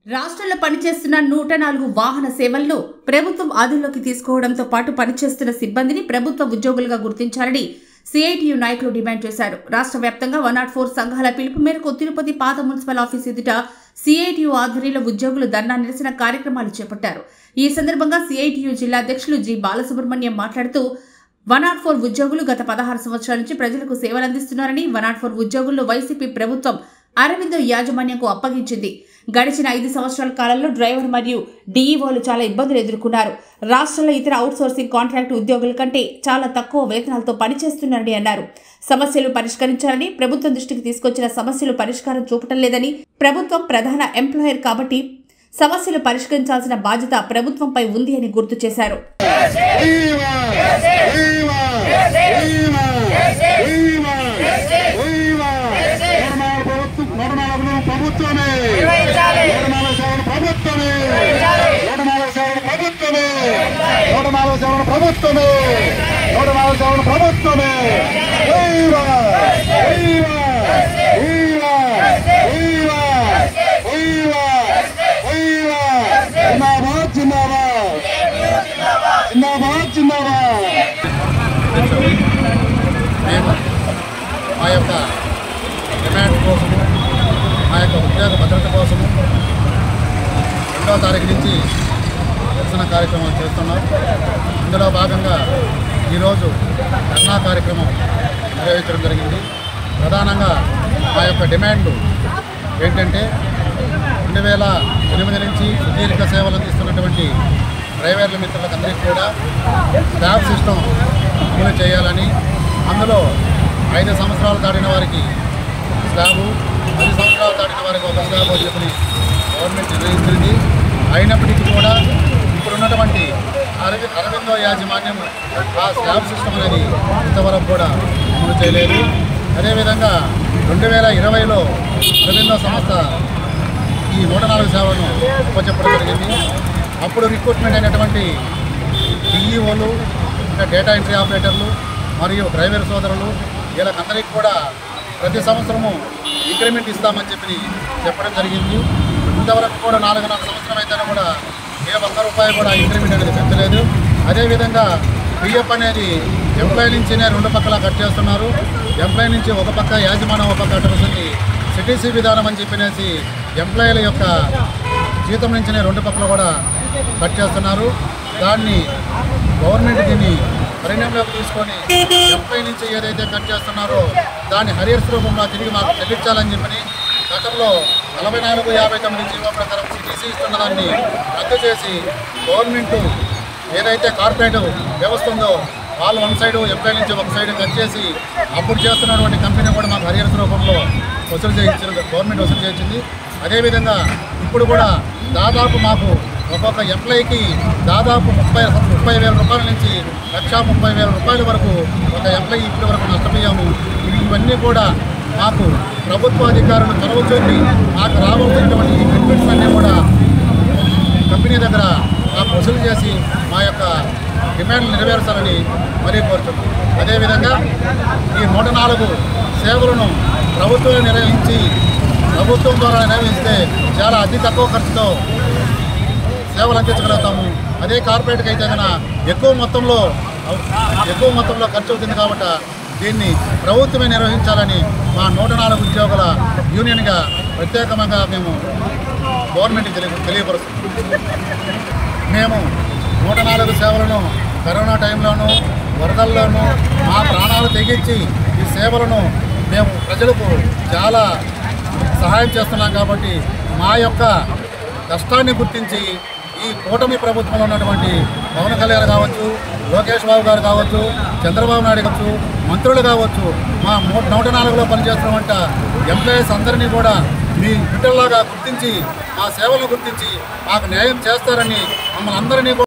రాష్ట్రంలో పనిచేస్తున్న నూట నాలుగు వాహన సేవలను ప్రభుత్వం ఆధీనంలోకి తీసుకోవడంతో పాటు పనిచేస్తున్న సిబ్బందిని ప్రభుత్వ ఉద్యోగులుగా గుర్తించాలని సిఐటియు నాయకులు డిమాండ్ చేశారు రాష్ట్ర వ్యాప్తంగా వన్ నాట్ ఫోర్ సంఘాల పిలుపు మేరకు తిరుపతి పాత మున్సిపల్ ఆఫీస్ ఎదుట సిఐటియు ఆధ్వర్యంలో ఉద్యోగులు ధర్నా నిరసన కార్యక్రమాలు చేపట్టారు ఈ సందర్భంగా సిఐటియు జిల్లా అధ్యక్షులు జి బాలసుబ్రహ్మణ్యం మాట్లాడుతూ వన్ నాట్ ఫోర్ ఉద్యోగులు గత పదహారు సంవత్సరాల నుంచి ప్రజలకు సేవలు అందిస్తున్నారని వన్ నాట్ ఫోర్ ఉద్యోగుల్లో వైసీపీ ప్రభుత్వం అరవిందో యాజమాన్యంకు అప్పగించింది గడిచిన ఐదు సంవత్సరాల కాలంలో డ్రైవర్ మరియు డీఈఓలు చాలా ఇబ్బందులు ఎదుర్కొన్నారు రాష్ట్రంలో ఇతర అవుట్సోర్సింగ్ కాంట్రాక్ట్ ఉద్యోగుల కంటే చాలా తక్కువ వేతనాలతో పనిచేస్తున్నారని అన్నారు సమస్యలు పరిష్కరించాలని ప్రభుత్వం దృష్టికి తీసుకొచ్చిన సమస్యలు పరిష్కారం చూపటం లేదని ప్రభుత్వం ప్రధాన ఎంప్లాయర్ కాబట్టి సమస్యలు పరిష్కరించాల్సిన బాధ్యత ప్రభుత్వంపై ఉంది అని గుర్తు చేశారు Viva! Viva! Viva! Viva! Viva! Nirmala ప్రభుత్వం నిర్మల ప్రభుత్వమే నిర్మల సేవల ప్రభుత్వమే నిర్మల సేవల ప్రభుత్వమే నిర్మల సేవల ప్రభుత్వమే నిర్మల సేవల ప్రభుత్వమే Viva! Viva! Viva! Viva! Viva! Viva! జిందాబాద్ జిందాబాద్ జిందాబాద్ జిందాబాద్ మేము మా యొక్క డిమాండ్ కోసము మా యొక్క ఉద్యోగ భద్రత కోసము రెండవ తారీఖు నుంచి నిరసన కార్యక్రమం చేస్తున్నాం ఇందులో భాగంగా ఈరోజు ధర్నా కార్యక్రమం నిర్వహించడం జరిగింది ప్రధానంగా మా యొక్క డిమాండ్ ఏంటంటే రెండు వేల ఎనిమిది నుంచి సుదీర్ఘ సేవలు అందిస్తున్నటువంటి డ్రైవర్ల మిత్రులకందరికీ కూడా స్టాఫ్ సిస్టమ్ అమలు చేయాలని అందులో ఐదు సంవత్సరాలు దాటిన వారికి స్లాబు పది సంవత్సరాలు దాటిన వారికి ఒక స్లాబ్ అని చెప్పి గవర్నమెంట్ నిర్ణయించింది అయినప్పటికీ కూడా ఇప్పుడున్నటువంటి అరవి అరవిందో యాజమాన్యం ఆ స్లాబ్ సిస్టమ్ అనేది ఇంతవరకు కూడా అమలు చేయలేదు అదేవిధంగా రెండు వేల ఇరవైలో అరవిందో సంస్థ ఈ నూట నాలుగు సేవలను ఉపచెప్పడం జరిగింది అప్పుడు రిక్రూట్మెంట్ అయినటువంటి డిఈఓలు ఇంకా డేటా ఎంట్రీ ఆపరేటర్లు మరియు డ్రైవర్ సోదరులు వీళ్ళకందరికీ కూడా ప్రతి సంవత్సరము ఇంక్రిమెంట్ ఇస్తామని చెప్పి చెప్పడం జరిగింది ఇంతవరకు కూడా నాలుగున్నర సంవత్సరం అయితేనే కూడా ఏ ఒక్క రూపాయి కూడా ఇంక్రిమెంట్ అనేది పెంచలేదు అదేవిధంగా పిఎఫ్ అనేది ఎంప్లాయ్ నుంచినే రెండు పక్కల కట్ చేస్తున్నారు ఎంప్లాయ్ నుంచి ఒక పక్క యాజమాన్యం ఒక పక్క కట్టవలసింది సిటీసీ విధానం అని చెప్పినేసి ఎంప్లాయీల యొక్క జీతం నుంచినే రెండు పక్కల కూడా కట్ చేస్తున్నారు దాన్ని గవర్నమెంట్ దీన్ని పరిణామంలోకి తీసుకొని ఎంప్లాయీ నుంచి ఏదైతే కట్ చేస్తున్నారో దాన్ని హరియర్స్ రూపంలో తిరిగి మాకు చెల్లించాలని చెప్పని గతంలో నలభై నాలుగు యాభై తొమ్మిది జీవో ప్రకారం సిటీసీ ఇస్తున్న దాన్ని రద్దు చేసి గవర్నమెంట్ ఏదైతే కార్పొరేట్ వ్యవస్థ ఉందో వాళ్ళు వన్ సైడ్ ఎంప్లాయీ నుంచి ఒక సైడ్ కట్ చేసి అప్పుడు చేస్తున్నటువంటి కంపెనీ కూడా మాకు హరియర్స్ రూపంలో వసూలు చేయించిన గవర్నమెంట్ వసూలు చేయించింది అదేవిధంగా ఇప్పుడు కూడా దాదాపు మాకు ఒక్కొక్క ఎంప్లాయీకి దాదాపు ముప్పై ముప్పై వేల రూపాయల నుంచి లక్షా ముప్పై వేల రూపాయల వరకు ఒక ఎంప్లాయీ ఇప్పటి వరకు నష్టపోయాము ఇవన్నీ కూడా మాకు ప్రభుత్వ అధికారులు చొరవ చూపి మాకు రావాల్సినటువంటి ఈ బెనిఫిట్స్ అన్నీ కూడా కంపెనీ దగ్గర మాకు వసూలు చేసి మా యొక్క డిమాండ్లు నెరవేర్చాలని మరీ కోరుతున్నాం అదేవిధంగా ఈ నూట నాలుగు సేవలను ప్రభుత్వం నిర్వహించి ప్రభుత్వం ద్వారా నిర్వహిస్తే చాలా అతి తక్కువ ఖర్చుతో సేవలు అందించగలుగుతాము అదే కార్పొరేట్కి అయితే కనుక ఎక్కువ మొత్తంలో ఎక్కువ మొత్తంలో ఖర్చు అవుతుంది కాబట్టి దీన్ని ప్రభుత్వమే నిర్వహించాలని మా నూట నాలుగు ఉద్యోగుల యూనియన్గా ప్రత్యేకంగా మేము గవర్నమెంట్కి తెలియ తెలియపరుస్తున్నాం మేము నూట నాలుగు సేవలను కరోనా టైంలోనూ వరదల్లోనూ మా ప్రాణాలు తెగించి ఈ సేవలను మేము ప్రజలకు చాలా సహాయం చేస్తున్నాం కాబట్టి మా యొక్క కష్టాన్ని గుర్తించి ఈ కూటమి ప్రభుత్వంలో ఉన్నటువంటి పవన్ కళ్యాణ్ కావచ్చు లోకేష్ బాబు గారు కావచ్చు చంద్రబాబు నాయుడు కావచ్చు మంత్రులు కావచ్చు మా నూ- నూట నాలుగులో పనిచేస్తున్నవంట ఎంప్లాయీస్ అందరినీ కూడా మీ బిడ్డల్లాగా గుర్తించి మా సేవలను గుర్తించి మాకు న్యాయం చేస్తారని మమ్మల్ని అందరినీ కూడా